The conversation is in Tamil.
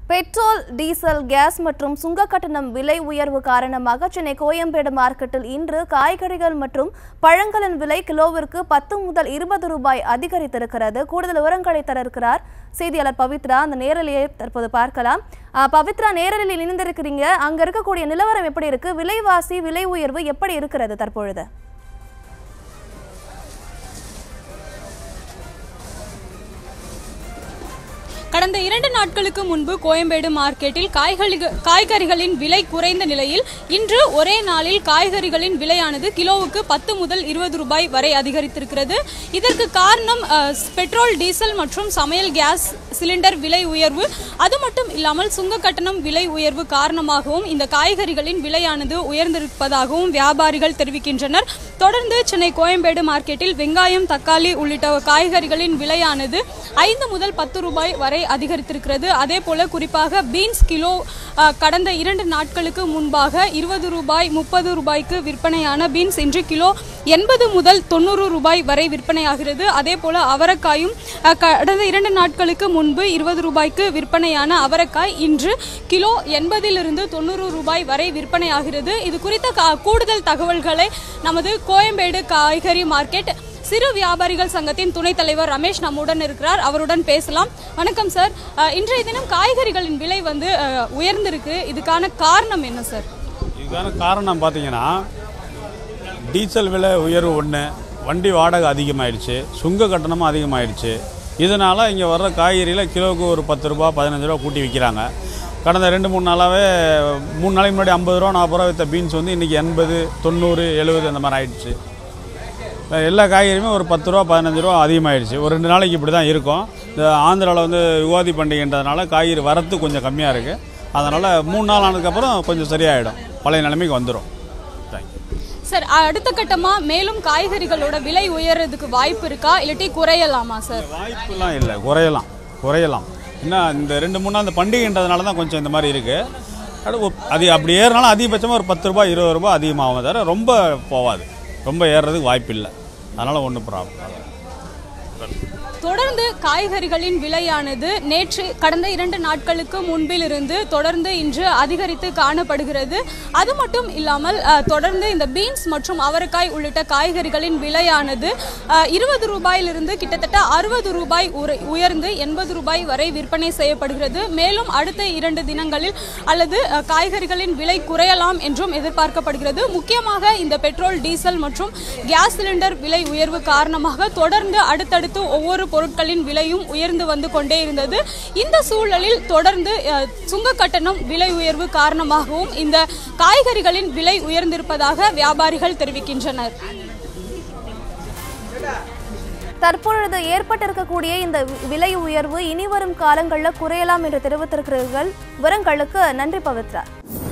பெட்ரோல் டீசல் கேஸ் மற்றும் சுங்க கட்டணம் விலை உயர்வு காரணமாக சென்னை கோயம்பேடு மார்க்கெட்டில் இன்று காய்கறிகள் மற்றும் பழங்களின் விலை கிலோவிற்கு பத்து முதல் இருபது ரூபாய் அதிகரித்திருக்கிறது கூடுதல் விவரங்களை தர இருக்கிறார் செய்தியாளர் பவித்ரா அந்த நேரலையை தற்போது பார்க்கலாம் ஆ, பவித்ரா நேரலில் இணைந்திருக்கிறீங்க அங்க இருக்கக்கூடிய நிலவரம் எப்படி இருக்கு விலைவாசி விலை உயர்வு எப்படி இருக்கிறது தற்பொழுது கடந்த இரண்டு நாட்களுக்கு முன்பு கோயம்பேடு மார்க்கெட்டில் காய்கறிக- காய்கறிகளின் விலை குறைந்த நிலையில் இன்று ஒரே நாளில் காய்கறிகளின் விலையானது கிலோவுக்கு பத்து முதல் இருபது ரூபாய் வரை அதிகரித்திருக்கிறது இதற்கு காரணம் அஹ், பெட்ரோல் டீசல் மற்றும் சமையல் கேஸ் சிலிண்டர் விலை உயர்வு அது மட்டும் இல்லாமல் சுங்க கட்டணம் விலை உயர்வு காரணமாகவும் இந்த காய்கறிகளின் விலையானது உயர்ந்திருப்பதாகவும் வியாபாரிகள் தெரிவிக்கின்றனர் தொடர்ந்து சென்னை கோயம்பேடு மார்க்கெட்டில் வெங்காயம் தக்காளி உள்ளிட்ட காய்கறிகளின் விலையானது ஐந்து முதல் பத்து ரூபாய் வரை அதிகரித்திருக்கிறது அதே போல குறிப்பாக பீன்ஸ் கிலோ அஹ், கடந்த இரண்டு நாட்களுக்கு முன்பாக இருபது ரூபாய் முப்பது ரூபாய்க்கு விற்பனையான பீன்ஸ் இன்று கிலோ எண்பது முதல் தொண்ணூறு ரூபாய் வரை விற்பனையாகிறது அதே போல அவரைக்காயும் அஹ், கடந்த இரண்டு நாட்களுக்கு முன்பு இருபது ரூபாய்க்கு விற்பனையான அவரைக்காய் இன்று கிலோ எண்பதிலிருந்து தொண்ணூறு ரூபாய் வரை விற்பனையாகிறது இது குறித்த கா- கூடுதல் தகவல்களை நமது கோயம்பேடு காய்கறி மார்க்கெட் சிறு வியாபாரிகள் சங்கத்தின் துணைத் தலைவர் ரமேஷ் நம்முடன் இருக்கிறார் அவருடன் பேசலாம் வணக்கம் சார் அஹ், இன்றைய தினம் காய்கறிகளின் விலை வந்து அஹ், உயர்ந்திருக்கு இதுக்கான காரணம் என்ன சார் இதுக்கான காரணம் பார்த்தீங்கன்னா டீசல் விலை உயர்வு ஒன்று வண்டி வாடகை அதிகமாயிடுச்சு சுங்க கட்டணமும் அதிகமாயிடுச்சு இதனால் இங்கே வர்ற காய்கறியில் கிலோவுக்கு ஒரு பத்து ரூபா பதினஞ்சு ரூபா கூட்டி விற்கிறாங்க கடந்த ரெண்டு மூணு நாளாகவே மூணு நாளைக்கு முன்னாடி ஐம்பது ரூபா நாற்பது ரூபா விற்ற பீன்ஸ் வந்து இன்றைக்கி எண்பது தொண்ணூறு எழுபது அந்த மாதிரி ஆயிடுச்சு எல்லா காய்கறியுமே ஒரு பத்து ரூபா பதினஞ்சு ரூபா அதிகமாகிடுச்சு ஒரு ரெண்டு நாளைக்கு இப்படி தான் இருக்கும் இந்த ஆந்திராவில் வந்து யுகாதி பண்டிகைன்றதுனால காய்கறி வரத்து கொஞ்சம் கம்மியாக இருக்குது அதனால் மூணு நாள் ஆனதுக்கப்புறம் கொஞ்சம் சரியாயிடும் பழைய நிலைமைக்கு வந்துடும் தேங்க்யூ சார் அடுத்த கட்டமா மேலும் காய்கறிகளோட விலை உயர்றதுக்கு வாய்ப்பு இருக்கா இல்லாட்டி குறையலாமா சார் வாய்ப்புலாம் இல்லை குறையலாம் குறையலாம் என்ன இந்த ரெண்டு மூணு நாள் இந்த பண்டிகைன்றதுனால தான் கொஞ்சம் இந்த மாதிரி இருக்குது அது அப்படி ஏறினாலும் அதிகபட்சமாக ஒரு பத்து ரூபாய் இருபது ரூபாய் அதிகமாகும் தவிர ரொம்ப போகாது ரொம்ப ஏறுறதுக்கு வாய்ப்பு இல்லை அதனால் ஒன்றும் ப்ராப்ளம் தொடர்ந்து காய்கறிகளின் விலையானது நேற்று கடந்த இரண்டு நாட்களுக்கு முன்பிலிருந்து தொடர்ந்து இன்று அதிகரித்து காணப்படுகிறது அது மட்டும் இல்லாமல் அஹ், தொடர்ந்து இந்த பீன்ஸ் மற்றும் அவரைக்காய் உள்ளிட்ட காய்கறிகளின் விலையானது இருபது ரூபாயிலிருந்து கிட்டத்தட்ட அறுபது ரூபாய் உர- உயர்ந்து எண்பது ரூபாய் வரை விற்பனை செய்யப்படுகிறது மேலும் அடுத்த இரண்டு தினங்களில் அல்லது அஹ், காய்கறிகளின் விலை குறையலாம் என்றும் எதிர்பார்க்கப்படுகிறது முக்கியமாக இந்த பெட்ரோல் டீசல் மற்றும் கேஸ் சிலிண்டர் விலை உயர்வு காரணமாக தொடர்ந்து அடுத்தடுத்து ஒவ்வொரு பொருட்களின் விலையும் உயர்ந்து வந்து கொண்டே இருந்தது இந்த சூழலில் தொடர்ந்து அஹ், சுங்க கட்டணம் விலை உயர்வு காரணமாகவும் இந்த காய்கறிகளின் விலை உயர்ந்திருப்பதாக வியாபாரிகள் தெரிவிக்கின்றனர் தற்பொழுது ஏற்பட்டிருக்கக்கூடிய இந்த வி- விலை உயர்வு இனி வரும் காலங்களில் குறையலாம் என்று தெரிவித்திருக்கிறீர்கள் விவரங்களுக்கு நன்றி பவித்ரா